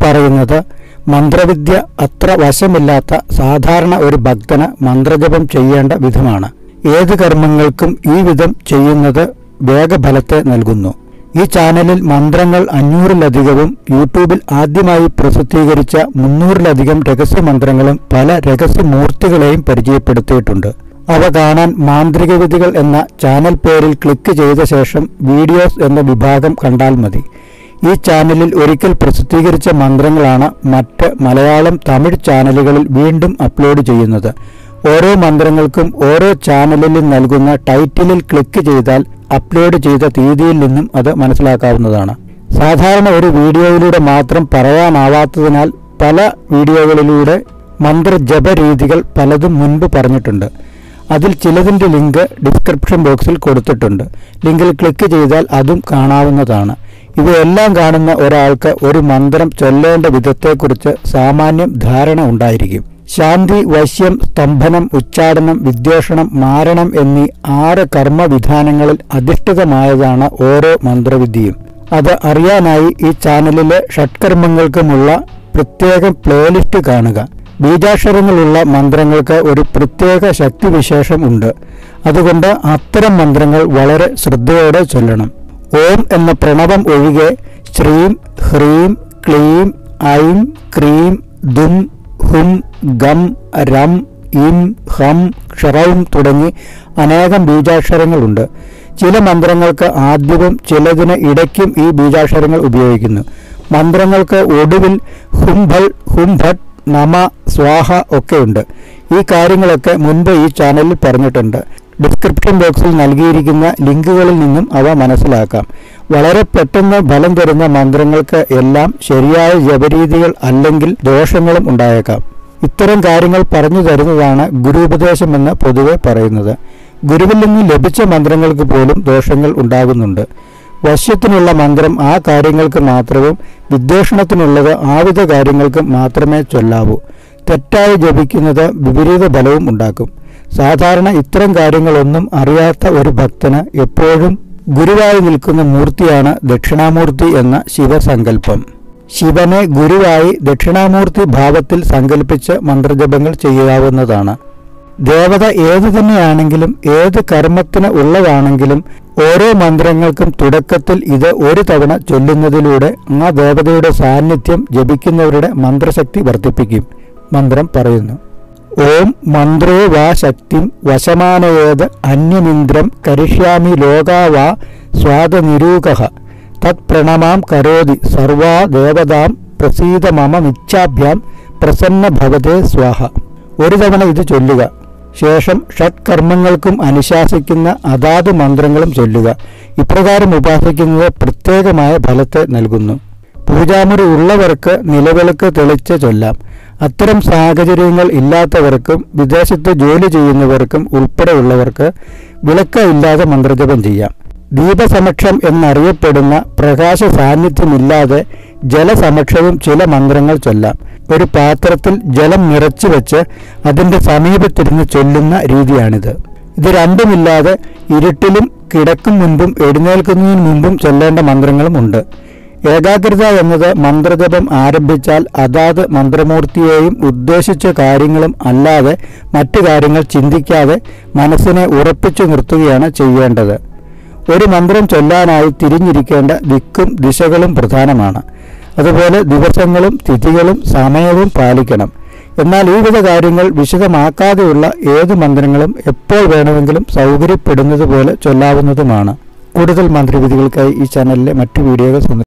പറയുന്നത് മന്ത്രവിദ്യ അത്ര വശമില്ലാത്ത സാധാരണ ഒരു ഭക്തന് മന്ത്രജപം ചെയ്യേണ്ട വിധമാണ് ഏത് കർമ്മങ്ങൾക്കും ഈ വിധം ചെയ്യുന്നത് വേഗഫലത്തെ നൽകുന്നു ഈ ചാനലിൽ മന്ത്രങ്ങൾ അഞ്ഞൂറിലധികവും യൂട്യൂബിൽ ആദ്യമായി പ്രസിദ്ധീകരിച്ച മുന്നൂറിലധികം രഹസ്യമന്ത്രങ്ങളും പല രഹസ്യമൂർത്തികളെയും പരിചയപ്പെടുത്തിയിട്ടുണ്ട് അവ കാണാൻ മാന്ത്രിക വിധികൾ എന്ന ചാനൽ പേരിൽ ക്ലിക്ക് ചെയ്ത ശേഷം വീഡിയോസ് എന്ന വിഭാഗം കണ്ടാൽ മതി ഈ ചാനലിൽ ഒരിക്കൽ പ്രസിദ്ധീകരിച്ച മന്ത്രങ്ങളാണ് മറ്റ് മലയാളം തമിഴ് ചാനലുകളിൽ വീണ്ടും അപ്ലോഡ് ചെയ്യുന്നത് ഓരോ മന്ത്രങ്ങൾക്കും ഓരോ ചാനലിലും നൽകുന്ന ടൈറ്റിലിൽ ക്ലിക്ക് ചെയ്താൽ അപ്ലോഡ് ചെയ്ത തീയതിയിൽ നിന്നും അത് മനസ്സിലാക്കാവുന്നതാണ് സാധാരണ ഒരു വീഡിയോയിലൂടെ മാത്രം പറയാനാവാത്തതിനാൽ പല വീഡിയോകളിലൂടെ മന്ത്രജപ രീതികൾ പലതും മുൻപ് പറഞ്ഞിട്ടുണ്ട് അതിൽ ചിലതിൻ്റെ ലിങ്ക് ഡിസ്ക്രിപ്ഷൻ ബോക്സിൽ കൊടുത്തിട്ടുണ്ട് ലിങ്കിൽ ക്ലിക്ക് ചെയ്താൽ അതും കാണാവുന്നതാണ് ഇവയെല്ലാം കാണുന്ന ഒരാൾക്ക് ഒരു മന്ത്രം ചൊല്ലേണ്ട വിധത്തെക്കുറിച്ച് സാമാന്യം ധാരണ ഉണ്ടായിരിക്കും ശാന്തി വശ്യം സ്തംഭനം ഉച്ചാടനം വിദ്വേഷണം മാരണം എന്നീ ആറ് കർമ്മവിധാനങ്ങളിൽ അധിഷ്ഠിതമായതാണ് ഓരോ മന്ത്രവിദ്യയും അത് അറിയാനായി ഈ ചാനലിലെ ഷഡ്കർമ്മങ്ങൾക്കുമുള്ള പ്രത്യേകം പ്ലേലിസ്റ്റ് കാണുക ബീജാക്ഷരങ്ങളുള്ള മന്ത്രങ്ങൾക്ക് ഒരു പ്രത്യേക ശക്തിവിശേഷം ഉണ്ട് അതുകൊണ്ട് അത്തരം മന്ത്രങ്ങൾ വളരെ ശ്രദ്ധയോടെ ചൊല്ലണം ഓം എന്ന പ്രണവം ഒഴികെ ശ്രീം ഹ്രീം ക്ലീം ഐം ക്രീം ദും ഹും ഗം രം ഇം ഹം ക്ഷറവും തുടങ്ങി അനേകം ബീജാക്ഷരങ്ങളുണ്ട് ചില മന്ത്രങ്ങൾക്ക് ആദ്യവും ചിലതിന് ഇടയ്ക്കും ഈ ബീജാക്ഷരങ്ങൾ ഉപയോഗിക്കുന്നു മന്ത്രങ്ങൾക്ക് ഒടുവിൽ ഹുംഭൽ ഹുംഭട്ട് നമ സ്വാഹ ഒക്കെയുണ്ട് ഈ കാര്യങ്ങളൊക്കെ മുൻപ് ഈ ചാനലിൽ പറഞ്ഞിട്ടുണ്ട് ഡിസ്ക്രിപ്ഷൻ ബോക്സിൽ നൽകിയിരിക്കുന്ന ലിങ്കുകളിൽ നിന്നും അവ മനസ്സിലാക്കാം വളരെ പെട്ടെന്ന് ഫലം തരുന്ന മന്ത്രങ്ങൾക്ക് എല്ലാം ശരിയായ ജപരീതികൾ അല്ലെങ്കിൽ ദോഷങ്ങളും ഉണ്ടായേക്കാം ഇത്തരം കാര്യങ്ങൾ പറഞ്ഞു തരുന്നതാണ് ഗുരുപദേശമെന്ന് പൊതുവെ പറയുന്നത് ഗുരുവിൽ നിന്ന് ലഭിച്ച മന്ത്രങ്ങൾക്ക് പോലും ദോഷങ്ങൾ ഉണ്ടാകുന്നുണ്ട് വശ്യത്തിനുള്ള മന്ത്രം ആ കാര്യങ്ങൾക്ക് മാത്രവും വിദ്വേഷണത്തിനുള്ളത് ആവിധ കാര്യങ്ങൾക്ക് മാത്രമേ ചൊല്ലാവൂ തെറ്റായി ജപിക്കുന്നത് വിപരീത ഫലവും ഉണ്ടാക്കും സാധാരണ ഇത്തരം കാര്യങ്ങളൊന്നും അറിയാത്ത ഒരു ഭക്തന് എപ്പോഴും ഗുരുവായി നിൽക്കുന്ന മൂർത്തിയാണ് ദക്ഷിണാമൂർത്തി എന്ന ശിവസങ്കല്പം ശിവനെ ഗുരുവായി ദക്ഷിണാമൂർത്തി ഭാവത്തിൽ സങ്കല്പിച്ച് മന്ത്രജപങ്ങൾ ചെയ്യാവുന്നതാണ് ദേവത ഏതു തന്നെയാണെങ്കിലും ഏത് കർമ്മത്തിന് ഉള്ളതാണെങ്കിലും ഓരോ മന്ത്രങ്ങൾക്കും തുടക്കത്തിൽ ഇത് ഒരു തവണ ചൊല്ലുന്നതിലൂടെ ആ ദേവതയുടെ സാന്നിധ്യം ജപിക്കുന്നവരുടെ മന്ത്രശക്തി വർദ്ധിപ്പിക്കും മന്ത്രം പറയുന്നു ഓം മന്ത്രോ വാ ശക്തിം വശമാനയേത് അന്യമിന്ദ്രം കരിഷ്യാമി ലോകാ വാ സ്വാതനിരൂക തത് പ്രണമാം കരോതി സർവാ ദേവതാം പ്രസീത മമ മിച്ഛാഭ്യാം പ്രസന്ന ഭവതേ സ്വാഹ ഒരു തവണ ഇത് ചൊല്ലുക ശേഷം ഷഡ്കർമ്മങ്ങൾക്കും അനുശാസിക്കുന്ന അതാത് മന്ത്രങ്ങളും ചൊല്ലുക ഇപ്രകാരം ഉപാസിക്കുന്നത് പ്രത്യേകമായ ഫലത്തെ നൽകുന്നു പൂജാമുറി ഉള്ളവർക്ക് നിലവിളക്ക് തെളിച്ച് ചൊല്ലാം അത്തരം സാഹചര്യങ്ങൾ ഇല്ലാത്തവർക്കും വിദേശത്ത് ജോലി ചെയ്യുന്നവർക്കും ഉൾപ്പെടെയുള്ളവർക്ക് വിളക്ക് ഇല്ലാതെ മന്ത്രജപം ചെയ്യാം ദീപസമക്ഷം എന്നറിയപ്പെടുന്ന പ്രകാശ സാന്നിധ്യമില്ലാതെ ജലസമക്ഷവും ചില മന്ത്രങ്ങൾ ചൊല്ലാം ഒരു പാത്രത്തിൽ ജലം നിറച്ചു വെച്ച് അതിൻ്റെ സമീപത്തിരുന്ന് ചൊല്ലുന്ന രീതിയാണിത് ഇത് രണ്ടുമില്ലാതെ ഇരുട്ടിലും കിടക്കും മുൻപും എഴുന്നേൽക്കുന്നതിന് മുൻപും ചൊല്ലേണ്ട മന്ത്രങ്ങളും ഉണ്ട് ഏകാഗ്രത എന്നത് മന്ത്രജപം ആരംഭിച്ചാൽ അതാത് മന്ത്രമൂർത്തിയെയും ഉദ്ദേശിച്ച കാര്യങ്ങളും അല്ലാതെ മറ്റു കാര്യങ്ങൾ ചിന്തിക്കാതെ മനസ്സിനെ ഉറപ്പിച്ചു നിർത്തുകയാണ് ചെയ്യേണ്ടത് ഒരു മന്ത്രം ചൊല്ലാനായി തിരിഞ്ഞിരിക്കേണ്ട ദിക്കും ദിശകളും പ്രധാനമാണ് അതുപോലെ ദിവസങ്ങളും തിഥികളും സമയവും പാലിക്കണം എന്നാൽ ഈ വിധ കാര്യങ്ങൾ വിശദമാക്കാതെയുള്ള ഏത് മന്ത്രങ്ങളും എപ്പോൾ വേണമെങ്കിലും സൗകര്യപ്പെടുന്നത് പോലെ ചൊല്ലാവുന്നതുമാണ് കൂടുതൽ മന്ത്രവിധികൾക്കായി ഈ ചാനലിലെ മറ്റു വീഡിയോകൾ സന്ദർശിക്കുക